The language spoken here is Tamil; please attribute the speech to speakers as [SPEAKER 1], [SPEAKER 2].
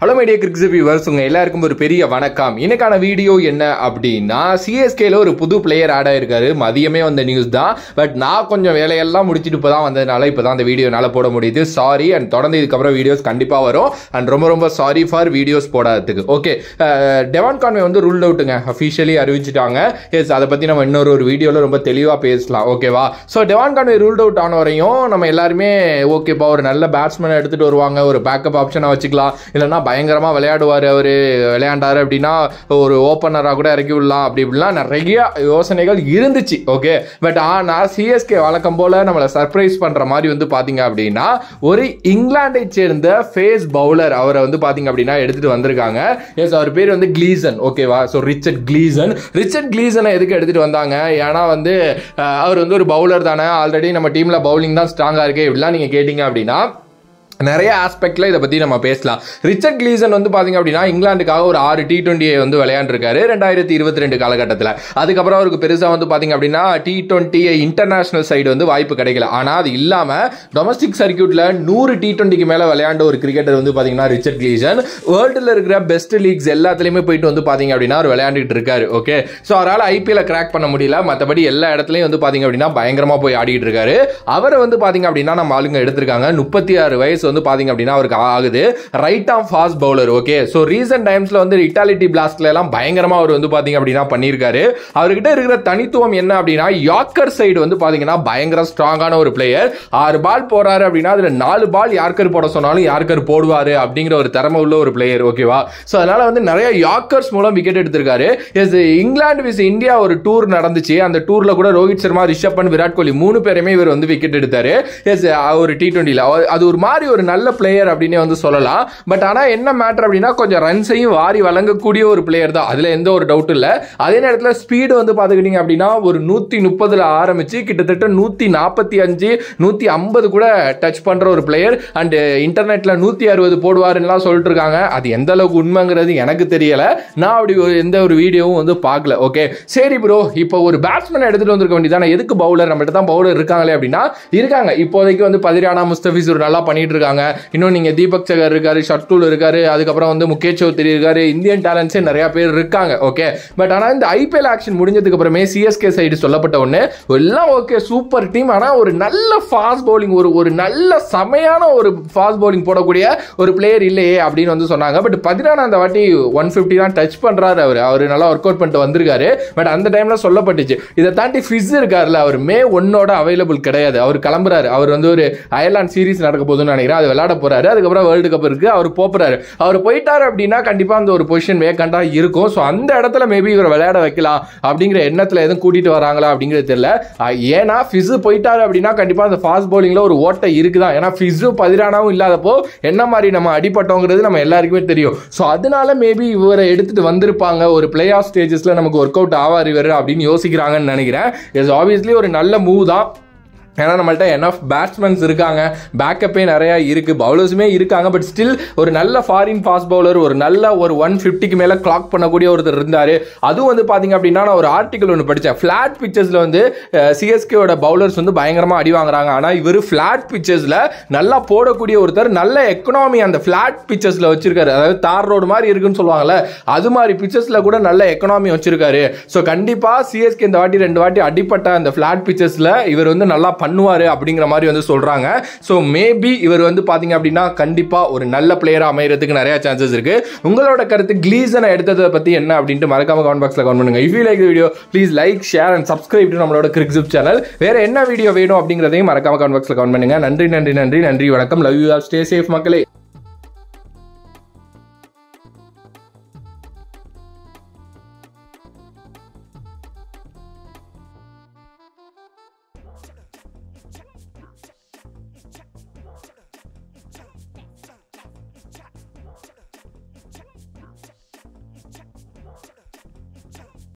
[SPEAKER 1] ஹலோ மைடியா கிரிக்ஸ் வியூவர்ஸ் உங்க எல்லாருக்கும் ஒரு பெரிய வணக்கம் இன்னைக்கான வீடியோ என்ன அப்படின்னா சிஎஸ்கேல ஒரு புது பிளேயர் ஆட் ஆயிருக்காரு மதியமே வந்த நியூஸ் தான் பட் நான் கொஞ்சம் வேலையெல்லாம் முடிச்சுட்டு இப்போ தான் வந்ததுனால இப்போ தான் அந்த வீடியோ என்னால் போட முடியுது சாரி அண்ட் தொடர்ந்து இதுக்கப்புறம் வீடியோஸ் கண்டிப்பாக வரும் அண்ட் ரொம்ப ரொம்ப சாரி ஃபார் வீடியோஸ் போடாததுக்கு ஓகே டெவான் கான்வே வந்து ரூல்ட் அவுட்டுங்க அஃபிஷியலி அறிவிச்சிட்டாங்க எஸ் அதை பற்றி நம்ம இன்னொரு ஒரு வீடியோவில் ரொம்ப தெளிவாக பேசலாம் ஓகேவா so Devon Conway ruled out ஆன வரையும் நம்ம எல்லாருமே ஓகேப்பா ஒரு நல்ல பேட்ஸ்மேனை எடுத்துகிட்டு வருவாங்க ஒரு பேக்கப் ஆப்ஷனை வச்சுக்கலாம் இல்லைன்னா பயங்கரமாக விளையாடுவார் அவர் விளையாண்டாரு அப்படின்னா ஒரு ஓப்பனராக கூட இறக்கி விடலாம் அப்படி இப்படிலாம் நிறைய யோசனைகள் இருந்துச்சு ஓகே பட் ஆனால் சிஎஸ்கே வழக்கம் போல் நம்மளை சர்ப்ரைஸ் பண்ணுற மாதிரி வந்து பார்த்தீங்க அப்படின்னா ஒரு இங்கிலாந்தை சேர்ந்த ஃபேஸ் பவுலர் அவரை வந்து பார்த்தீங்க அப்படின்னா எடுத்துகிட்டு வந்திருக்காங்க எஸ் அவர் பேர் வந்து கிளீசன் ஓகேவா ஸோ ரிச்சர்ட் கிளீசன் ரிச்சர்ட் கிளீசனை எதுக்கு எடுத்துகிட்டு வந்தாங்க ஏன்னா வந்து அஹ், அவர் வந்து ஒரு பவுலர் தானே ஆல்ரெடி நம்ம டீமில் பவுலிங் தான் ஸ்ட்ராங்காக இருக்கு இப்படிலாம் நீங்கள் கேட்டிங்க அப்படின்னா நிறைய ஆஸ்பெக்டில் இதை பற்றி நம்ம பேசலாம் ரிச்சர்ட் கிளீசன் வந்து பார்த்தீங்க அப்படின்னா இங்கிலாந்துக்காக ஒரு ஆறு டி டுவெண்ட்டியை வந்து விளையாண்டுருக்காரு ரெண்டாயிரத்தி இருபத்தி ரெண்டு காலகட்டத்தில் அதுக்கப்புறம் அவருக்கு பெருசாக வந்து பார்த்தீங்க அப்படின்னா டி டுவெண்ட்டி இன்டர்நேஷனல் சைடு வந்து வாய்ப்பு கிடைக்கல ஆனால் அது இல்லாமல் டொமஸ்டிக் சர்க்கியூட்டில் நூறு டி டுவெண்ட்டிக்கு மேலே விளையாண்ட ஒரு கிரிக்கெட்டர் வந்து பார்த்தீங்கன்னா ரிச்சர்ட் கிளீசன் வேர்ல்டில் இருக்கிற பெஸ்ட் லீக்ஸ் எல்லாத்துலேயுமே போயிட்டு வந்து பார்த்தீங்க அப்படின்னா அவர் விளையாண்டுட்டு இருக்காரு ஓகே ஸோ அவரால் ஐபிஎல் கிராக் பண்ண முடியல மற்றபடி எல்லா இடத்துலையும் வந்து பார்த்தீங்க அப்படின்னா பயங்கரமாக போய் ஆடிட்டு இருக்காரு அவரை வந்து பார்த்தீங்க அப்படின்னா நம்ம ஆளுங்க எடுத்திருக்காங்க முப்பத்தி ஆறு வயசு வந்து பார்த்தீங்க அப்படின்னா அவருக்கு ஆகுது right arm fast bowler okay so recent டைம்ஸில் வந்து இட்டாலிட்டி பிளாஸ்ட்ல எல்லாம் பயங்கரமாக அவர் வந்து பார்த்தீங்க அப்படின்னா பண்ணியிருக்காரு அவர்கிட்ட இருக்கிற தனித்துவம் என்ன அப்படின்னா யாக்கர் சைடு வந்து பார்த்தீங்கன்னா பயங்கர ஸ்ட்ராங்கான ஒரு பிளேயர் ஆறு பால் போறாரு அப்படின்னா அதில் நாலு பால் யார்கர் போட சொன்னாலும் யார்கர் போடுவார் அப்படிங்கிற ஒரு திறமை உள்ள ஒரு பிளேயர் ஓகேவா ஸோ அதனால வந்து நிறைய யாக்கர்ஸ் மூலம் விக்கெட் எடுத்திருக்காரு எஸ் இங்கிலாந்து விஸ் இந்தியா ஒரு டூர் நடந்துச்சு அந்த டூர்ல கூட ரோஹித் சர்மா ரிஷப் பண்ட் விராட் கோலி மூணு பேருமே இவர் வந்து விக்கெட் எடுத்தாரு எஸ் ஒரு டி டுவெண்ட்டியில் அது ஒரு மாதிரி ஒரு நல்ல பிளேயர் அப்படின்னே வந்து சொல்லலாம் பட் ஆனால் என்ன மேட்டர் அப்படின்னா கொஞ்சம் ரன்ஸையும் வாரி வழங்கக்கூடிய ஒரு பிளேயர் தான் அதில் எந்த ஒரு டவுட் இல்லை அதே நேரத்தில் ஸ்பீடு வந்து பார்த்துக்கிட்டீங்க அப்படின்னா ஒரு நூற்றி முப்பதில் ஆரம்பிச்சு கிட்டத்தட்ட நூற்றி நாற்பத்தி அஞ்சு நூற்றி ஐம்பது கூட டச் பண்ணுற ஒரு பிளேயர் அண்டு இன்டர்நெட்டில் நூற்றி அறுபது போடுவாருன்னெலாம் சொல்லிட்டு இருக்காங்க அது எந்த அளவுக்கு உண்மைங்கிறது எனக்கு தெரியல நான் அப்படி ஒரு எந்த ஒரு வீடியோவும் வந்து பார்க்கல ஓகே சரி ப்ரோ இப்போ ஒரு பேட்ஸ்மேன் எடுத்துகிட்டு வந்திருக்க வேண்டியதானே எதுக்கு பவுலர் நம்மகிட்ட தான் பவுலர் இருக்காங்களே அப்படின்னா இருக்காங்க இப்போதைக்கு வந்து பதிரானா முஸ்தபிசூர் நல்லா பண்ணிட்டு இருக்காங்க இன்னும் நீங்கள் தீபக் சகர் இருக்காரு ஷர்டூல் இருக்காரு அதுக்கப்புறம் வந்து முகேஷ் சௌத்ரி இருக்காரு இந்தியன் டேலண்ட்ஸே நிறைய பேர் இருக்காங்க ஓகே பட் ஆனால் இந்த ஐபிஎல் ஆக்ஷன் முடிஞ்சதுக்கு அப்புறமே சிஎஸ்கே சைடு சொல்லப்பட்ட ஒன்று எல்லாம் ஓகே சூப்பர் டீம் ஆனால் ஒரு நல்ல ஃபாஸ்ட் பவுலிங் ஒரு ஒரு நல்ல செமையான ஒரு ஃபாஸ்ட் பவுலிங் போடக்கூடிய ஒரு பிளேயர் இல்லையே அப்படின்னு வந்து சொன்னாங்க பட் பதினாறு அந்த வாட்டி ஒன் ஃபிஃப்டி தான் டச் பண்ணுறாரு அவர் அவர் நல்லா ஒர்க் அவுட் பண்ணிட்டு வந்திருக்காரு பட் அந்த டைம்ல சொல்லப்பட்டுச்சு இதை தாண்டி ஃபிஸ் இருக்காருல்ல அவர் மே ஒன்னோட அவைலபிள் கிடையாது அவர் கிளம்புறாரு அவர் வந்து ஒரு அயர்லாந்து சீரிஸ் நடக்க போகுதுன்னு நினைக்கிறேன் அது விளையாட போறாரு அதுக்கப்புறம் வேர்ல்டு கப் இருக்கு அவர் போறாரு அவர் போயிட்டாரு அப்படின்னா கண்டிப்பா அந்த ஒரு பொசிஷன் வேக்கண்டா இருக்கும் ஸோ அந்த இடத்துல மேபி இவர் விளையாட வைக்கலாம் அப்படிங்கிற எண்ணத்துல எதுவும் கூட்டிட்டு வராங்களா அப்படிங்கிறது தெரியல அஹ் ஏன்னா ஃபிஸ் போயிட்டாரு அப்படின்னா கண்டிப்பா அந்த ஃபாஸ்ட் பவுலிங்ல ஒரு ஓட்டை இருக்குதான் ஏன்னா ஃபிஸும் பதிரானாவும் இல்லாதப்போ என்ன மாதிரி நம்ம அடிப்பட்டோங்கிறது நம்ம எல்லாருக்குமே தெரியும் ஸோ அதனால மேபி இவரை எடுத்துட்டு வந்திருப்பாங்க ஒரு பிளே ஆஃப் ஸ்டேஜஸ்ல நமக்கு ஒர்க் அவுட் ஆவார் இவர் அப்படின்னு யோசிக்கிறாங்கன்னு நினைக்கிறேன் இஸ் ஆப்வியஸ்லி ஒரு நல்ல மூவ் தான் ஏன்னா நம்மள்ட்ட எனஃப் பேட்ஸ்மேன்ஸ் இருக்காங்க பேக்கப்பே நிறையா இருக்குது பவுலர்ஸுமே இருக்காங்க பட் ஸ்டில் ஒரு நல்ல ஃபாரின் ஃபாஸ்ட் பவுலர் ஒரு நல்ல ஒரு ஒன் ஃபிஃப்டிக்கு மேலே கிளாக் பண்ணக்கூடிய ஒருத்தர் இருந்தார் அதுவும் வந்து பார்த்தீங்க அப்படின்னா நான் ஒரு ஆர்டிக்கல் ஒன்று படித்தேன் ஃப்ளாட் பிச்சர்ஸில் வந்து சிஎஸ்கேவோட பவுலர்ஸ் வந்து பயங்கரமாக அடி வாங்குறாங்க ஆனால் இவர் ஃப்ளாட் பிச்சர்ஸில் நல்லா போடக்கூடிய ஒருத்தர் நல்ல எக்கனாமி அந்த ஃப்ளாட் பிச்சர்ஸில் வச்சிருக்காரு அதாவது தார் ரோடு மாதிரி இருக்குன்னு சொல்லுவாங்கல்ல அது மாதிரி பிச்சர்ஸில் கூட நல்ல எக்கனாமி வச்சிருக்காரு ஸோ கண்டிப்பாக சிஎஸ்கே இந்த வாட்டி ரெண்டு வாட்டி அடிப்பட்ட அந்த ஃப்ளாட் பிச்சர்ஸில் இவர் வந்து நல்லா பண்ணுவார் அப்படிங்கிற மாதிரி வந்து சொல்கிறாங்க ஸோ மேபி இவர் வந்து பார்த்தீங்க அப்படின்னா கண்டிப்பாக ஒரு நல்ல பிளேயராக அமைகிறதுக்கு நிறைய சான்சஸ் இருக்கு உங்களோட கருத்து கிளீசனை எடுத்ததை பற்றி என்ன அப்படின்ட்டு மறக்காம கமெண்ட் பாக்ஸில் கமெண்ட் பண்ணுங்க if you like video please like share and subscribe to நம்மளோட கிரிக்ஸிப் சேனல் வேற என்ன வீடியோ வேணும் அப்படிங்கிறதையும் மறக்காம கமெண்ட் பாக்ஸில் கமெண்ட் பண்ணுங்க நன்றி நன்றி நன்றி நன்றி வணக்கம் love you all stay safe மக்களே